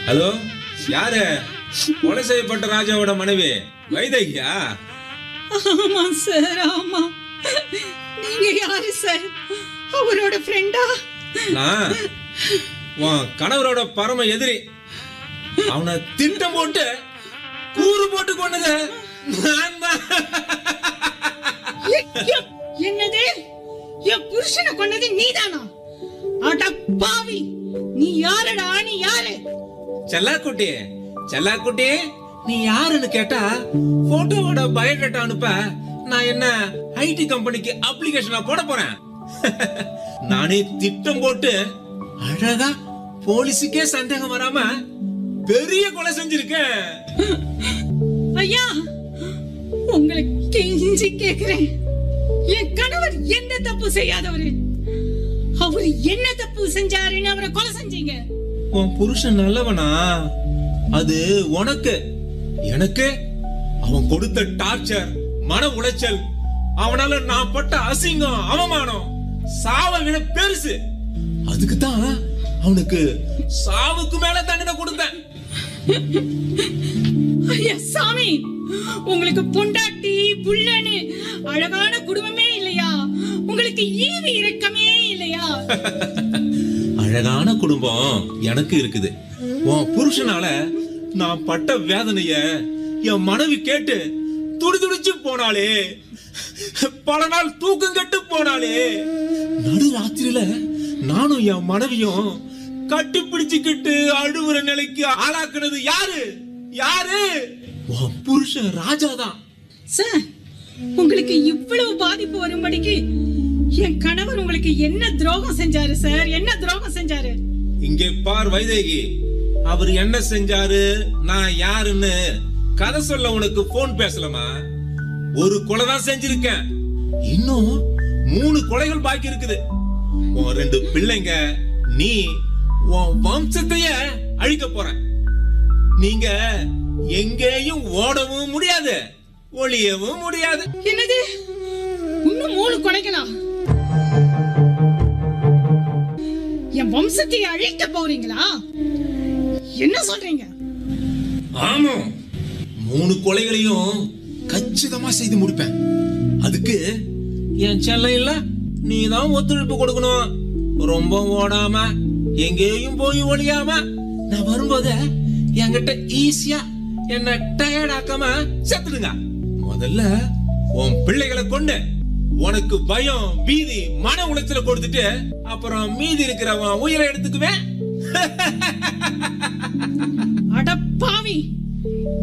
hello யாரு கொலை செய்யப்பட்ட ராஜாவோட மனைவி வைதேகியா ஆமா சார் ஆமா நீங்க யாரு சார் அவரோட ஃப்ரெண்டா நான் உன் கணவரோட பரம எதிரி அவனை திட்டம் போட்டு கூறு போட்டு கொண்டது நான் தான் என்னது என் புருஷனை கொன்னது நீதானா அட பாவி நீ யாரடா நீ யாரு செல்லாக்குட்டி செல்லாக்குட்டி நீ யாருன்னு கேட்டா போட்டோவோட பயோடேட்டா அனுப்ப நான் என்ன ஐடி கம்பெனிக்கு அப்ளிகேஷனா போட போறேன் நானே திட்டம் போட்டு அழகா போலீஸுக்கே சந்தேகம் வராம பெரிய கொலை செஞ்சிருக்கேன் ஐயா உங்களை கெஞ்சி கேக்குறேன் என் கணவர் எந்த தப்பு செய்யாதவரு அவர் என்ன தப்பு செஞ்சாருன்னு அவரை கொலை செஞ்சீங்க உன் புருஷன் நல்லவனா அது உனக்கு எனக்கு அவன் கொடுத்த டார்ச்சர் மன உளைச்சல் அவனால நான் பட்ட அசிங்கம் அவமானம் சாவ விட பெருசு அதுக்கு தான் அவனுக்கு சாவுக்கு மேல தண்டனை கொடுத்தேன் ஐயா சாமி உங்களுக்கு பொண்டாட்டி புள்ளன்னு அழகான குடும்பமே இல்லையா உங்களுக்கு ஈவி இரக்கமே இல்லையா அழகான குடும்பம் எனக்கு இருக்குது உன் புருஷனால நான் பட்ட வேதனைய என் மனைவி கேட்டு துடி துடிச்சு போனாளே பல நாள் தூக்கம் கெட்டு போனாளே நடு ராத்திரியில நானும் என் மனைவியும் கட்டி பிடிச்சுக்கிட்டு அழுவுற நிலைக்கு ஆளாக்குனது யாரு யாரு உன் புருஷன் ராஜாதான் சார் உங்களுக்கு இவ்வளவு பாதிப்பு வரும்படிக்கு என் கணவர் உங்களுக்கு என்ன துரோகம் செஞ்சாரு சார் என்ன துரோகம் செஞ்சாரு இங்கே பார் வைதேகி அவர் என்ன செஞ்சாரு நான் யாருன்னு கதை சொல்ல உனக்கு போன் பேசலாமா ஒரு கொலை தான் செஞ்சிருக்கேன் இன்னும் மூணு கொலைகள் பாக்கி இருக்குது உன் ரெண்டு பிள்ளைங்க நீ உன் வம்சத்தையே அழிக்க போற நீங்க எங்கேயும் ஓடவும் முடியாது ஒளியவும் முடியாது என்னது இன்னும் மூணு கொலைகளா என் வம்சத்தை அழிக்க போறீங்களா என்ன சொல்றீங்க ஆமா மூணு கொலைகளையும் கச்சிதமா செய்து முடிப்பேன் அதுக்கு என் செல்லம் இல்ல நீ தான் ஒத்துழைப்பு கொடுக்கணும் ரொம்ப ஓடாம எங்கேயும் போய் ஒளியாம நான் வரும்போது என்கிட்ட ஈஸியா என்ன டயர்ட் ஆக்காம செத்துடுங்க முதல்ல உன் பிள்ளைகளை கொண்டு உனக்கு பயம் பீதி மன உளைச்சல கொடுத்துட்டு அப்புறம் மீதி இருக்கிறவன் உயிரை எடுத்துக்குவேன் அட பாவி